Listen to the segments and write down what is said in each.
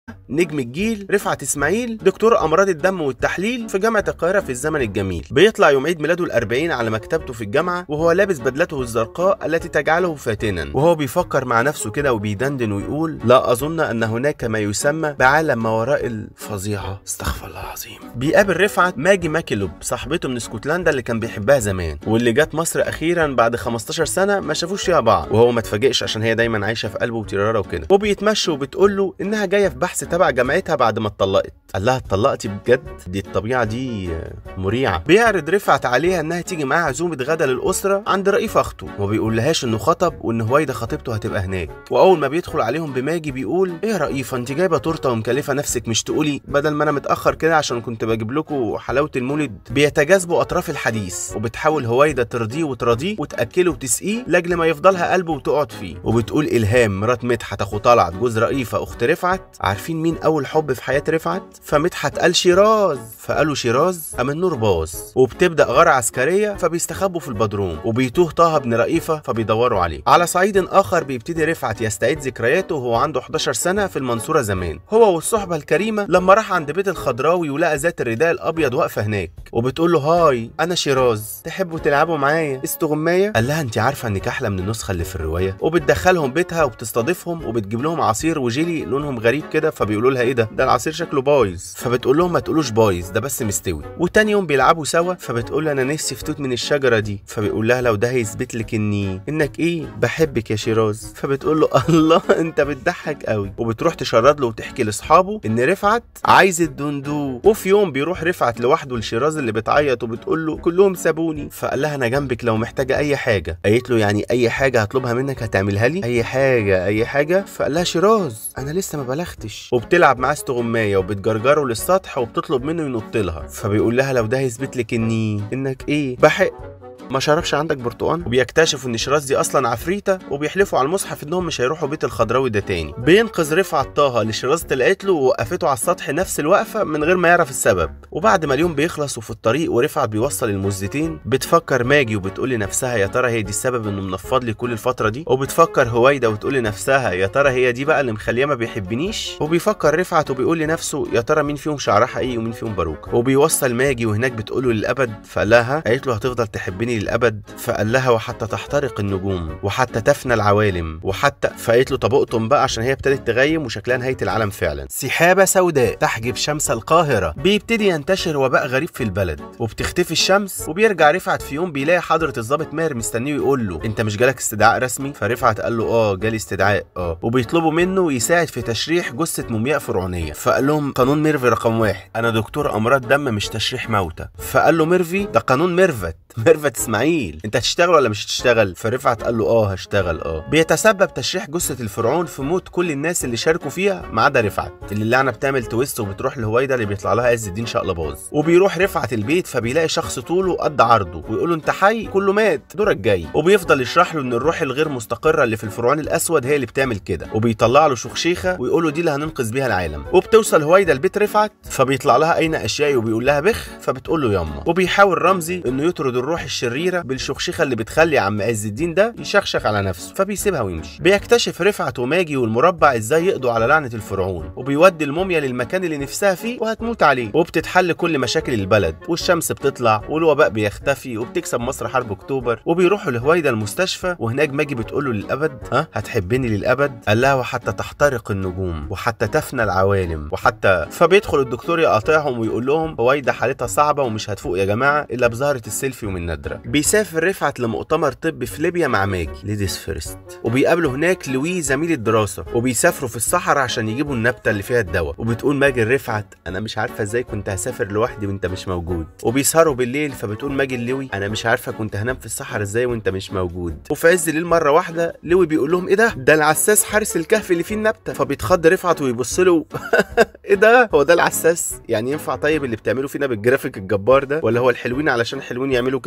نجم الجيل رفعت اسماعيل دكتور امراض الدم والتحليل في جامعه القاهره في الزمن الجميل بيطلع يوم عيد ميلاده الأربعين على مكتبته في الجامعه وهو لابس بدلته الزرقاء التي تجعله فاتنا وهو بيفكر مع نفسه كده وبيدندن ويقول لا اظن ان هناك ما يسمى بعالم ما وراء الفظيعه استغفر الله العظيم بيقابل رفعت ماجي ماكيلوب صاحبته من اسكتلندا اللي كان بيحبها زمان واللي جت مصر اخيرا بعد 15 سنه ما شافوش فيها بعض وهو ما اتفاجئش عشان هي دايما عايشه في قلبه وتراره وكده وبيتمشوا وبتقول له انها جايه في بحث تبع جامعتها بعد ما اتطلقت قال لها اتطلقتي بجد دي الطبيعه دي مريعه بيعرض رفعت عليها انها تيجي معاه عزومه غدا للاسره عند رئيف اخته وما بيقولهاش انه خطب وان هويدا خطيبته هتبقى هناك واول ما بيدخل عليهم بماجي بيقول ايه يا رئيفه انت جايبه تورته ومكلفه نفسك مش تقولي بدل ما انا متاخر كده عشان كنت بجيب لكم حلاوه المولد بيتجاذبوا اطراف الحديث وبتحاول هويدا ترضيه وتراضيه وتاكله وتسقيه لاجل ما يفضلها قلبه وتقعد فيه وبتقول الهام مرات مدحت اخو طلعت جوز رئيفه اخت رفعت عارفين مين اول حب في حياه رفعت فمدحت قال شيراز فقالوا شيراز قام النور باظ وبتبدا غاره عسكريه فبيستخبوا في البدروم وبيتوه طه بن رئيفه فبيدوروا عليه على صعيد اخر بيبتدي رفعت يستعيد ذكرياته وهو عنده 11 سنه في المنصوره زمان هو والصحبه الكريمه لما راح عند بيت الخضراوي ولقى ذات الرداء الابيض واقفه هناك وبتقول له هاي انا شيراز تحبوا تلعبوا معايا استغمايه قال لها انت عارفه انك احلى من النسخه اللي في الروايه وبتدخلهم بيتها وبتستضيفهم وبتجيب لهم عصير وجيلي لونهم غريب كده فبيقولوا لها ايه ده ده العصير شكله بايظ فبتقول لهم ما تقولوش بايظ ده بس مستوي وتاني يوم بيلعبوا سوا فبتقول له انا نفسي فتوت من الشجره دي فبيقول لها لو ده هيثبت لك اني انك ايه بحبك يا شيراز فبتقول له الله انت بتضحك قوي وبتروح تشرد له وتحكي لاصحابه ان رفعت عايز الدندو وفي يوم بيروح رفعت لوحده لشيراز اللي بتعيط وبتقول له كلهم سابوني فقال لها انا جنبك لو محتاجه اي حاجه قالت له يعني اي حاجه هطلبها منك هتعملها لي اي حاجه اي حاجه فقال لها شيراز انا لسه ما بلغتش وبتلعب معاه استغمايه وبتجرجره للسطح وبتطلب منه ينط لها فبيقول لها لو ده هيثبت لك اني انك ايه بحق ما شربش عندك برتقان وبيكتشفوا ان شيراز دي اصلا عفريته وبيحلفوا على المصحف انهم مش هيروحوا بيت الخضراوي ده تاني بينقذ رفعت طه اللي شيراز طلعت له ووقفته على السطح نفس الوقفه من غير ما يعرف السبب وبعد ما اليوم بيخلص وفي الطريق ورفعت بيوصل المزتين بتفكر ماجي وبتقول لنفسها يا ترى هي دي السبب انه منفض لي كل الفتره دي وبتفكر هويدا وتقول لنفسها يا ترى هي دي بقى اللي مخليه ما بيحبنيش وبيفكر رفعت وبيقول لنفسه يا ترى مين فيهم شعرها حقيقي ومين فيهم باروكه وبيوصل ماجي وهناك بتقول له للابد فقال لها قالت له هتفضل تحبني للابد فقال لها وحتى تحترق النجوم وحتى تفنى العوالم وحتى فقالت له طب اقطم بقى عشان هي ابتدت تغيم وشكلها نهايه العالم فعلا سحابه سوداء تحجب شمس القاهره بيبتدي ينتشر وباء غريب في البلد وبتختفي الشمس وبيرجع رفعت في يوم بيلاقي حضره الضابط ماهر مستنيه ويقول له انت مش جالك استدعاء رسمي فرفعت قال له اه جالي استدعاء اه وبيطلبوا منه يساعد في تشريح جثه مومياء فرعونيه فقال لهم قانون ميرفي رقم واحد انا دكتور امراض دم مش تشريح موتى فقال له ميرفي ده قانون ميرفت ميرفت اسماعيل انت هتشتغل ولا مش هتشتغل فرفعت قال له اه هشتغل اه بيتسبب تشريح جثه الفرعون في موت كل الناس اللي شاركوا فيها ما عدا رفعت اللي اللعنه بتعمل تويست وبتروح لهويدا اللي بيطلع لها عز الدين شقلباظ وبيروح رفعت البيت فبيلاقي شخص طوله قد عرضه ويقول له انت حي كله مات دورك جاي وبيفضل يشرح له ان الروح الغير مستقره اللي في الفرعون الاسود هي اللي بتعمل كده وبيطلع له شخشيخه ويقول له دي اللي هننقذ بيها العالم وبتوصل هويدا لبيت رفعت فبيطلع لها اين اشيائي وبيقول لها بخ فبتقول له ياما وبيحاول رمزي انه يطرد الروح الشريره بالشخشيخه اللي بتخلي عم عز الدين ده يشخشخ على نفسه فبيسيبها ويمشي بيكتشف رفعت وماجي والمربع ازاي يقضوا على لعنه الفرعون وبيودي الموميا للمكان اللي نفسها فيه وهتموت عليه وبتتحل كل مشاكل البلد والشمس بتطلع والوباء بيختفي وبتكسب مصر حرب اكتوبر وبيروحوا لهويدا المستشفى وهناك ماجي بتقول له للابد ها هتحبني للابد قال لها وحتى تحترق النجوم وحتى تفنى العوالم وحتى فبيدخل الدكتور يقاطعهم ويقول لهم هويدا حالتها صعبه ومش هتفوق يا جماعه الا بزهره السيلفي ومن نادره بيسافر رفعت لمؤتمر طبي في ليبيا مع ماجي ليديز فيرست وبيقابلوا هناك لوي زميل الدراسه وبيسافروا في الصحراء عشان يجيبوا النبته اللي فيها الدواء وبتقول ماجي رفعت انا مش عارفه ازاي كنت هسافر لوحدي وانت مش موجود وبيسهروا بالليل فبتقول ماجي لوي انا مش عارفه كنت هنام في الصحراء ازاي وانت مش موجود وفي عز الليل مره واحده لوي بيقول لهم ايه ده ده العساس حارس الكهف اللي فيه النبته فبيتخض رفعت ويبص له ايه ده هو ده العساس يعني ينفع طيب اللي بتعملوا فينا بالجرافيك الجبار ده ولا هو الحلوين علشان حلوين يعملوا كده اهو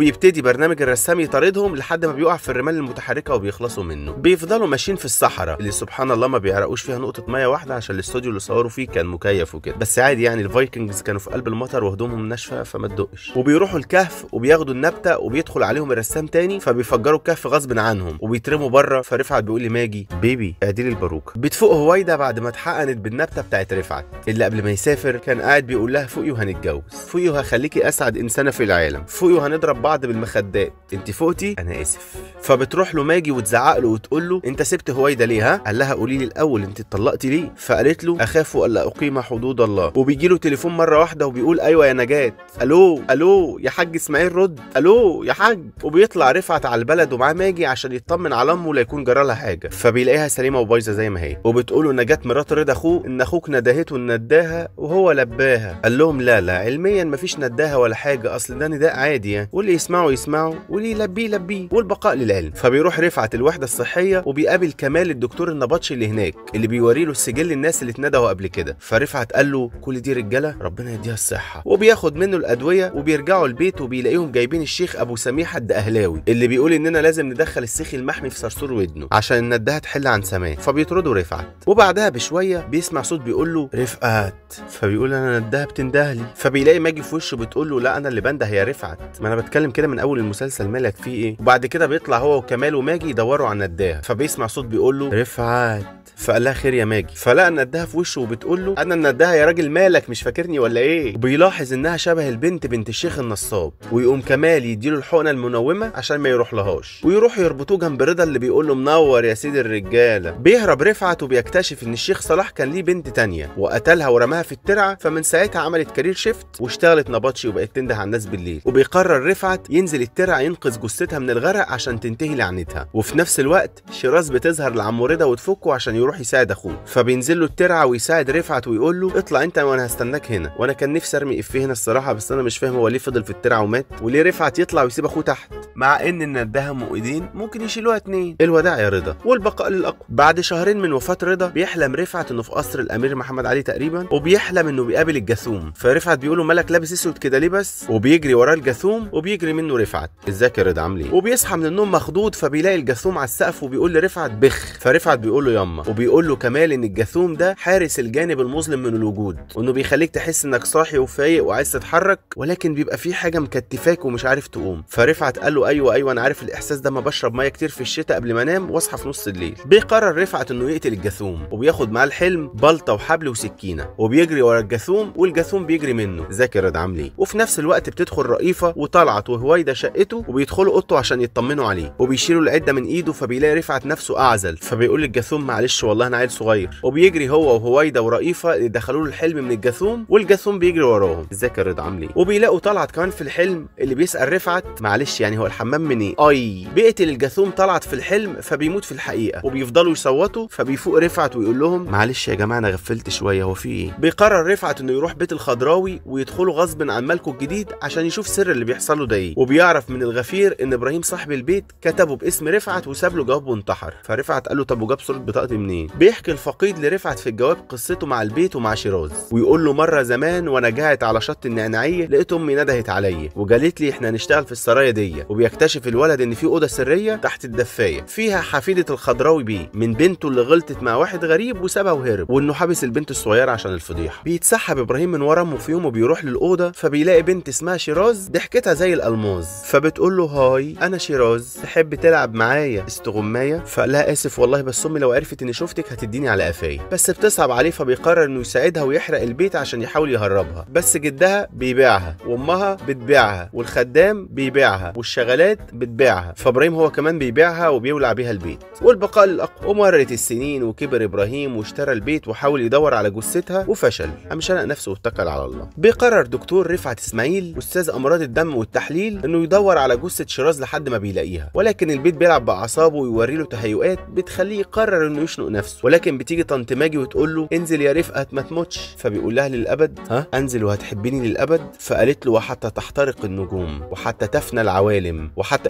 وبيبتدي برنامج الرسام يطاردهم لحد ما بيقع في الرمال المتحركه وبيخلصوا منه بيفضلوا ماشيين في الصحراء اللي سبحان الله ما بيعرقوش فيها نقطه ميه واحده عشان الاستوديو اللي صوروا فيه كان مكيف وكده بس عادي يعني الفايكنجز كانوا في قلب المطر وهدومهم ناشفه فما تدقش وبيروحوا الكهف وبياخدوا النبته وبيدخل عليهم الرسام تاني فبيفجروا الكهف غصب عنهم وبيترموا بره فرفعت بيقول لماجي بيبي اعدلي الباروكه بتفوق هويدا بعد ما اتحقنت بالنبته بتاعت رفعت اللي قبل ما يسافر كان قاعد بيقول لها فوقي وهنتجوز فوقي وهخليكي اسعد انسانه في العالم فوقي وهنضرب بعض بالمخدات انت فوقتي انا اسف فبتروح له ماجي وتزعق له وتقول له انت سبت هويدا ليه ها قال لها قولي لي الاول انت اتطلقتي ليه فقالت له اخاف الا اقيم حدود الله وبيجي له تليفون مره واحده وبيقول ايوه يا نجاه الو الو يا حاج اسماعيل رد الو يا حاج وبيطلع رفعت على البلد ومعاه ماجي عشان يطمن على امه لا يكون جرى لها حاجه فبيلاقيها سليمه وبايظه زي ما هي وبتقول له نجاه مرات رضا اخوه ان اخوك ندهته النداهه وهو لباها قال لهم لا لا علميا مفيش نداهه ولا حاجه اصل ده نداء عادي يعني واللي يسمعه يسمعه واللي يلبيه يلبيه والبقاء للعلم فبيروح رفعت الوحده الصحيه وبيقابل كمال الدكتور النبطشي اللي هناك اللي بيوري له السجل الناس اللي اتندهوا قبل كده فرفعت قال له كل دي رجاله ربنا يديها الصحه وبياخد منه الادويه وبيرجعوا البيت وبيلاقيهم جايبين الشيخ ابو سميح الدقهلاوي اللي بيقول اننا لازم ندخل السيخ المحمي في صرصور ودنه عشان الندهه تحل عن سماه فبيطردوا رفعت وبعدها بشويه بيسمع صوت بيقول له رفعت فبيقول انا ندهه بتندهلي فبيلاقي ماجي في وشه بتقول له لا انا اللي بنده يا رفعت ما انا بتكلم كده من اول المسلسل مالك فيه ايه وبعد كده بيطلع هو وكمال وماجي يدوروا على النداهه فبيسمع صوت بيقول له رفعت فقال لها خير يا ماجي فلقى النداهه في وشه وبتقول له انا النداهه يا راجل مالك مش فاكرني ولا ايه وبيلاحظ انها شبه البنت بنت الشيخ النصاب ويقوم كمال يديله الحقنه المنومه عشان ما يروح لهاش ويروح يربطوه جنب رضا اللي بيقول له منور يا سيدي الرجاله بيهرب رفعت وبيكتشف ان الشيخ صلاح كان ليه بنت تانية وقتلها ورماها في الترعه فمن ساعتها عملت كارير شيفت واشتغلت نبطشي وبقت تنده على الناس بالليل وبيقرر رفعت ينزل الترعه ينقذ جثتها من الغرق عشان تنتهي لعنتها وفي نفس الوقت شيراز بتظهر لعمو رضا وتفكه عشان يروح يساعد اخوه فبينزل له الترعه ويساعد رفعت ويقول له اطلع انت وانا هستناك هنا وانا كان نفسي ارمي افيه هنا الصراحه بس انا مش فاهم هو ليه فضل في الترعه ومات وليه رفعت يطلع ويسيب اخوه تحت مع ان النداهه مؤيدين ممكن يشيلوها اتنين الوداع يا رضا والبقاء للاقوى بعد شهرين من وفاه رضا بيحلم رفعت انه في قصر الامير محمد علي تقريبا وبيحلم انه بيقابل الجاثوم فرفعت بيقول له مالك لابس اسود كده ليه بس وبيجري وراه الجاثوم وبيجري منه رفعت ازيك يا رضا عامل ايه وبيصحى من النوم مخضوض فبيلاقي الجاثوم على السقف وبيقول لرفعت بخ فرفعت بيقول له ياما وبيقول له كمال ان الجاثوم ده حارس الجانب المظلم من الوجود وانه بيخليك تحس انك صاحي وفايق وعايز تتحرك ولكن بيبقى في حاجه مكتفاك ومش عارف تقوم فرفعت قال له ايوه ايوه انا عارف الاحساس ده ما بشرب ميه كتير في الشتاء قبل ما انام واصحى في نص الليل بيقرر رفعت انه يقتل الجاثوم وبياخد معاه الحلم بلطه وحبل وسكينه وبيجري ورا الجاثوم والجاثوم بيجري منه ذاكر رضا عامل ايه وفي نفس الوقت بتدخل رئيفه وطلعت وهويدا شقته وبيدخلوا اوضته عشان يطمنوا عليه وبيشيلوا العده من ايده فبيلاقي رفعت نفسه اعزل فبيقول للجاثوم معلش والله انا عيل صغير وبيجري هو وهويدا ورئيفه اللي دخلوا له الحلم من الجاثوم والجاثوم بيجري وراهم ازيك يا رضا عامل ايه وبيلاقوا طلعت كمان في الحلم اللي بيسال رفعت معلش يعني هو الحمام من ايه اي بيقتل الجاثوم طلعت في الحلم فبيموت في الحقيقه وبيفضلوا يصوتوا فبيفوق رفعت ويقول لهم معلش يا جماعه انا غفلت شويه هو في ايه بيقرر رفعت انه يروح بيت الخضراوي ويدخلوا غصب عن ملكه الجديد عشان يشوف سر اللي بيحصل له ده ايه وبيعرف من الغفير ان ابراهيم صاحب البيت كتبه باسم رفعت وساب له جواب وانتحر فرفعت قال له طب وجاب صوره بطاقتي منين بيحكي الفقيد لرفعت في الجواب قصته مع البيت ومع شيراز ويقول له مره زمان وانا قاعد على شط النعناعيه لقيت امي ندهت عليا وقالت لي احنا هنشتغل في السرايا دي وبيكتشف الولد ان في اوضه سريه تحت الدفايه فيها حفيده الخضراوي بيه من بنته اللي غلطت مع واحد غريب وسابها وهرب وانه حابس البنت الصغيره عشان الفضيحه بيتسحب ابراهيم من ورا امه في يوم وبيروح للاوضه فبيلاقي بنت اسمها شيراز ضحكتها زي الالماظ فبتقول له هاي انا شيراز تحب تلعب معايا استغمايه فقال لها اسف والله بس امي لو عرفت اني شفتك هتديني على قفايا بس بتصعب عليه فبيقرر انه يساعدها ويحرق البيت عشان يحاول يهربها بس جدها بيبيعها وامها بتبيعها والخدام بيبيعها والشغالات بتبيعها فابراهيم هو كمان بيبيعها وبيولع بيها البيت والبقاء للاقوى ومرت السنين وكبر ابراهيم واشترى البيت وحاول يدور على جثتها وفشل قام شنق نفسه واتكل على الله بيقرر دكتور رفعت اسماعيل استاذ امراض الدم والتحليل انه يدور على جثه شيراز لحد ما بيلاقيها ولكن البيت بيلعب باعصابه ويوري له تهيؤات بتخليه يقرر انه يشنق نفسه ولكن بتيجي طنط ماجي وتقول له انزل يا رفقت ما تموتش فبيقول لها للابد ها انزل وهتحبيني للابد فقالت له وحتى تحترق النجوم وحتى تفنى العوالم وحتى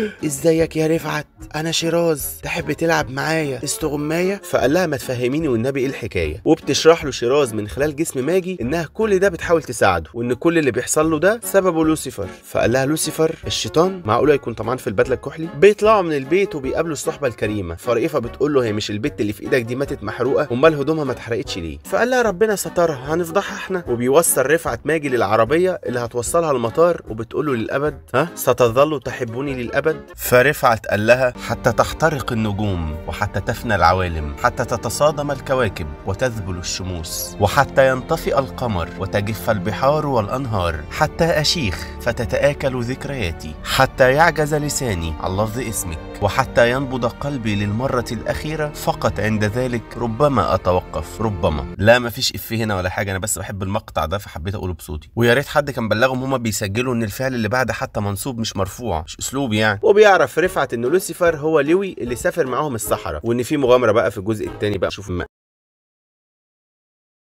ازيك يا رفعت انا شيراز تحب تلعب معايا استغمايه فقال لها ما تفهميني والنبي ايه الحكايه وبتشرح له شيراز من خلال جسم ماجي انها كل ده بتحاول تساعده وان كل اللي بيحصل له ده سببه لوسيفر فقال لها لوسيفر الشيطان معقوله يكون طبعا في البدله الكحلي بيطلعوا من البيت وبيقابلوا الصحبه الكريمه فرئيفه بتقول له هي مش البت اللي في ايدك دي ماتت محروقه امال هدومها ما اتحرقتش ليه فقال لها ربنا سترها هنفضحها احنا وبيوصل رفعت ماجي للعربيه اللي هتوصلها المطار وبتقول له للابد ها ستظل تحبني للابد فرفعت قال لها حتى تحترق النجوم وحتى تفنى العوالم حتى تتصادم الكواكب وتذبل الشموس وحتى ينطفئ القمر وتجف البحار والانهار حتى اشيخ فتتاكل ذكرياتي حتى يعجز لساني عن لفظ اسمك وحتى ينبض قلبي للمره الاخيره فقط عند ذلك ربما اتوقف ربما لا مفيش اف هنا ولا حاجه انا بس بحب المقطع ده فحبيت اقوله بصوتي ويا ريت حد كان بلغهم هما بيسجلوا ان الفعل اللي بعد حتى منصوب مش مرفوع مش اسلوب يعني وبيعرف رفعت ان لوسيفر هو لوي اللي سافر معاهم الصحراء وان في مغامره بقى في الجزء الثاني بقى شوف